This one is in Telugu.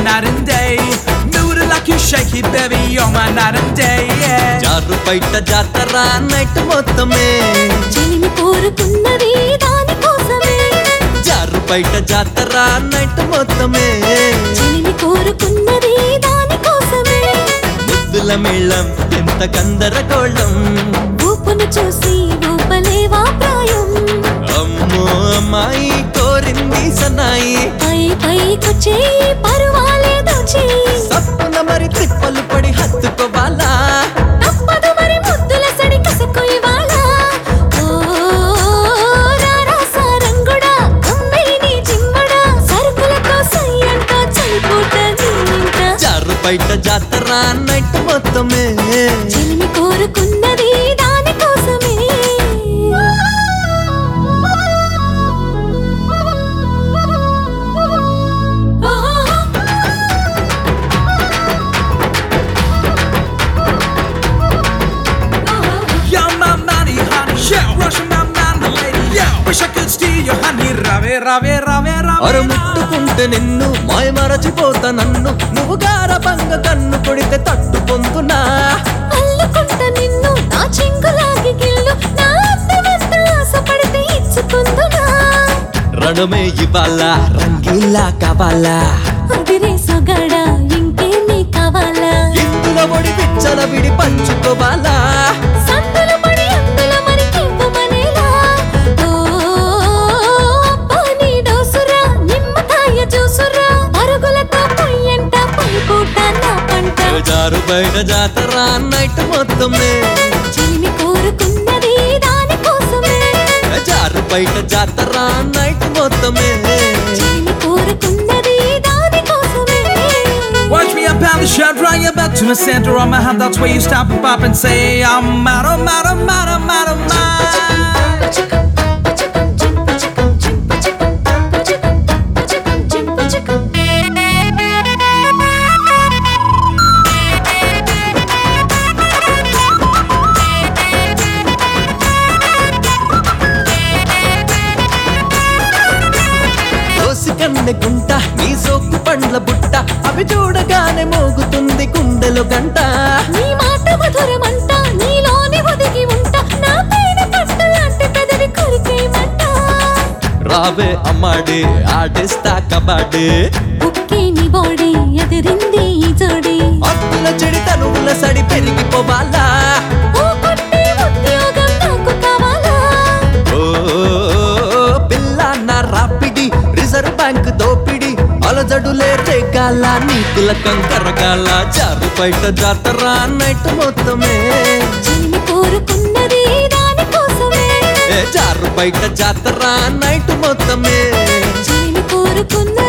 night and day. Mood it like you shake it, baby, you're my night and day. Yeah. జారు బయట జాతర నైట్ మొత్తమే చెలిమి కోరుకున్నది దానికోసమే జారు బయట జాతర నైట్ మొత్తమే చెలిమి కోరుకున్నది దానికోసమే ముద్దుల మేళం ఎంత గందరగోళం ఊపును చూసి ఊపలేవా ప్రాయం అమ్మో అమ్మాయి కోరింది సన్నాయి పై పైకొచ్చే పరువాలేదో చెయ్యి సప్పున మరి తిప్పలు పడి హత్తుకోవాలా తప్పదు మరి ముద్దుల సడి కసకు ఇవాళ ఓ రారా సారంగుడా అమ్మాయిని జిమ్మడా సరుకులతో సై అంట చలిపూట జీవింట జారు బయట జాతర నైట్ మొత్తమే చెలిమి కోరుకున్నది దానికోసమే You're my money, honey. Yeah. Russian my mind, the lady. Yeah. Wish I could steal your honey. Rave, rave, rave, rave. అర ముట్టుకుంటే నిన్ను మాయ మరచిపోతా నన్ను నువ్వు గారబంగ కన్ను కొడితే తట్టు పొందునా అల్లుకుంట నిన్ను నా చెంగులాగి గిల్లు నా అందమంత ఆశపడితే ఇచ్చుకుందునా రణమే ఇవాళ రంగీలా కావాలా అదిరే సొగడా ఇంకేమీ కావాలా ఇందులో ఒడి పిచ్చల విడి పంచుకోవాలా సందులు పడి అందులో మరి కింపుమనేలా ఓ పానీ డోసురా నిమ్మకాయ జ్యూసురా పరుగులతో పొయ్యంట పైపూట నా పంట జారు బయట జాతర నైట్ మొత్తమే చెలిమి కోరుకున్నది దానికోసమే జారు బయట జాతర నైట్ మొత్తమే చెలిమి కోరుకున్నది దానికోసమే Watch me up on the shirt, right your back to the center of my hand. That's where you stop and pop and say, I'm out, I'm out, I'm out, I'm out of mind. దోసి కన్నె గుంట నీ సోకు పండ్ల బుట్ట అవి చూడగానే మోగుతుంది గుండెలు గంట నీ మాట మధురమంట నీలోని ఒదిగి ఉంటా నా పైన పట్టు లాంటి పెదవి కొరికేయమంట రావే అమ్మాడి ఆడిస్తా కబాడి ఉక్కి నీ బాడీ ఎదిరింది ఈ జోడి అప్పుల చెడి తనువుల సడి పెరిగిపోవాలా ఓ కొట్టే ఉద్యోగం నాకు కావాలా ఓ పిల్ల నా రాపిడి రిజర్వ్ బ్యాంక్ దోపిడి అలజడులే రేగాల నీతుల కంకరగాల జారు బయట జాతర నైట్ మొత్తమే చెలిమి కోరుకున్నది దానికోసమే ఏ జారు బయట జాతర నైట్ మొత్తమే చెలిమి కోరుకున్నది